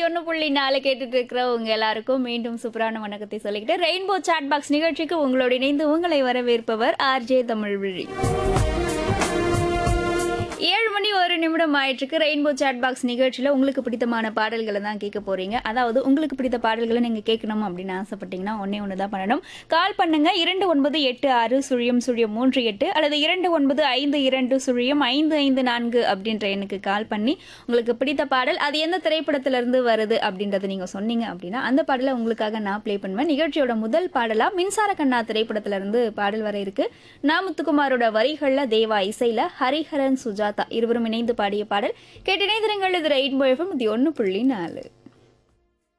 நூத்தி ஒண்ணு புள்ளி நாலு கேட்டுட்டு இருக்கிற உங்க எல்லாருக்கும் மீண்டும் சூப்பரான வணக்கத்தை சொல்லிக்கிட்டு ரெயின்போ சாட் பாக்ஸ் நிகழ்ச்சிக்கு உங்களோடு இணைந்து உங்களை வரவேற்பவர் ஆர்ஜே தமிழ்விழி ஏழு மணி ஒரு நிமிடம் ஆயிட்டுருக்கு ரெயின்போ சாட் பாக்ஸ் நிகழ்ச்சியில் உங்களுக்கு பிடித்தமான பாடல்களை தான் கேட்க போறீங்க அதாவது உங்களுக்கு பிடித்த பாடல்களை நீங்கள் கேட்கணும் அப்படின்னு ஆசைப்பட்டீங்கன்னா ஒன்றே ஒன்று தான் பண்ணணும் கால் பண்ணுங்க இரண்டு ஒன்பது எட்டு ஆறு சுழியம் சுழியம் மூன்று எட்டு அல்லது இரண்டு ஒன்பது ஐந்து இரண்டு சுழியம் ஐந்து ஐந்து நான்கு அப்படின்ற எண்ணுக்கு கால் பண்ணி உங்களுக்கு பிடித்த பாடல் அது எந்த திரைப்படத்திலிருந்து வருது அப்படின்றத நீங்கள் சொன்னீங்க அப்படின்னா அந்த பாடலை உங்களுக்காக நான் ப்ளே பண்ணுவேன் நிகழ்ச்சியோட முதல் பாடலா மின்சார கண்ணா திரைப்படத்திலிருந்து பாடல் வர இருக்கு நா முத்துக்குமாரோட வரிகள்ல தேவா இசையில ஹரிஹரன் சுஜாதா இருவரும் இணைந்து பாடிய பாடல் கேட்டிணைந்திருங்கள் இது ரெயின்போ எஃப்எம் இது ஒன்று புள்ளி நாலு